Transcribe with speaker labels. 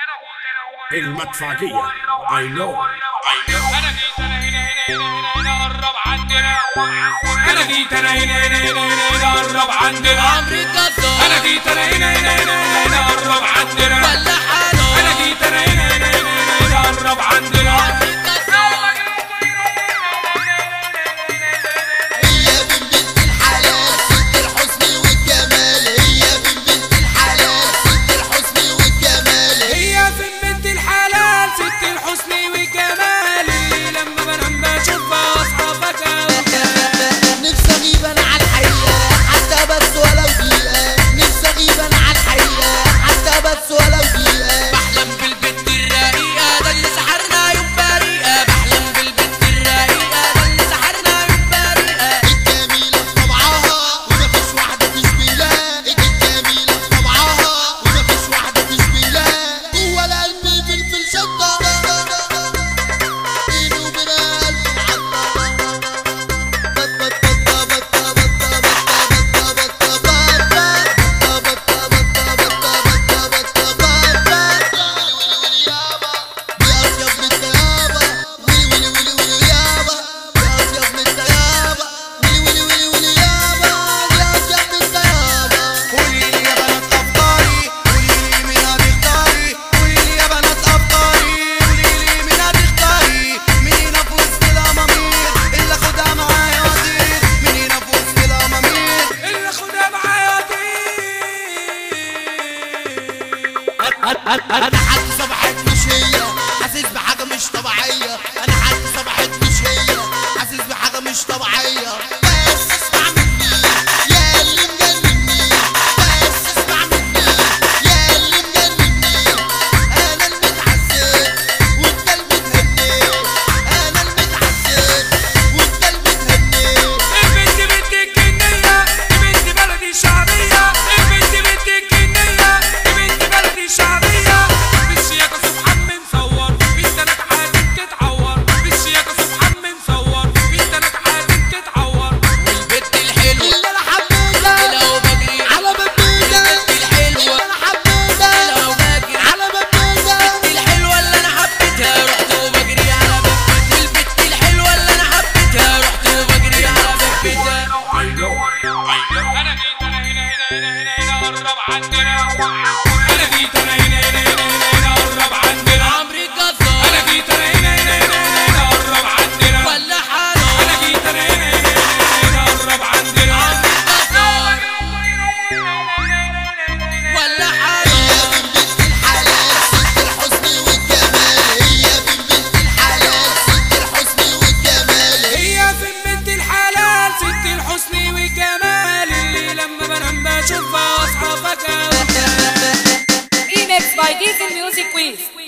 Speaker 1: المدفعية I know I know
Speaker 2: انا جيت انا هنا هنا هنا هنا هنا قرب عندنا انا جيت انا هنا هنا هنا هنا هنا قرب عندنا
Speaker 3: عمري كسر
Speaker 2: انا جيت انا هنا هنا هنا هنا قرب عندنا
Speaker 3: ولا حاله
Speaker 2: انا جيت انا هنا هنا هنا هنا قرب عندنا
Speaker 3: عمري كسر
Speaker 4: هي من بنت الحلال ست الحسن والجمال هي من بنت الحلال ست الحسن والجمال
Speaker 2: هي في بنت الحلال ست الحسن والجمال اللي لما بنام بشوفها اصحى فجأة
Speaker 4: نفسي اغيب انا على الحقيقة حتى بس ولو دقيقة نفسي اغيب انا على الحقيقة حتى بس ولو دقيقة
Speaker 3: بحلم بالبنت الرقيقة ده اللي سحرنا يوم بريئة بحلم بالبنت الرقيقة ده اللي سحرنا يوم بريئة
Speaker 4: الجميلة في طبعها ومفيش واحدة تشبه لها الجميلة في طبعها ومفيش واحدة تشبه لها جوه القلب فلفل شطة بيني وبينها قلب محطة
Speaker 5: قولي لي يا بنات افكاري قولي لي مين هتختاري قولي لي يا بنات افكاري قولي لي مين هتختاري مين هنا في وسط الامامير اللي اخدها معايا واطير مين هنا في وسط الامامير
Speaker 2: اللي خدها معايا دي
Speaker 4: انا حد صبحت مش هي حاسس بحاجه مش طبيعيه انا حد صبحت مش هي حاسس بحاجه مش طبيعيه بس اسمع مني يا اللي مجنني بس اسمع مني يا اللي مجنني انا المتعذب وانت المتهني انا المتعذب وانت المتهني
Speaker 2: البنت بنت الجنية البنت بلدي شعبية البنت بنت الجنية البنت بلدي شعبية بالشياكة سبحان مصور بنت انا حاسب تتعور بالشياكة سبحان مصور بنت انا حاسب تتعور
Speaker 3: والبنت الحلوة
Speaker 4: اللي انا حبيتها
Speaker 3: لو بجري
Speaker 4: على بابيتها
Speaker 3: البنت الحلوة
Speaker 4: اللي انا حبيتها
Speaker 3: لو بجري
Speaker 4: على بابيتها
Speaker 3: الحلوة اللي انا حبيتها رحت وبجري على بابتها البنت الحلوة اللي انا حبيتها رحت وبجري على بابتها
Speaker 1: I know I know
Speaker 2: انا جيت انا هنا هنا هنا هنا هنا قرب عندنا انا جيت انا هنا هنا هنا هنا هنا قرب عندنا
Speaker 3: عمري كسر
Speaker 2: انا جيت انا هنا هنا هنا هنا هنا قرب عندنا
Speaker 3: ولا حاله
Speaker 2: انا جيت انا هنا هنا هنا هنا قرب عندنا
Speaker 3: ولا حاله
Speaker 4: هي من بنت الحلال ست الحسن والجمال هي من بنت الحلال ست الحسن والجمال
Speaker 2: هي في بنت الحلال ست الحسن والجمال اللي لما بنام بشوفها اصحى فجأة
Speaker 6: Remix by Diesel Music Quiz.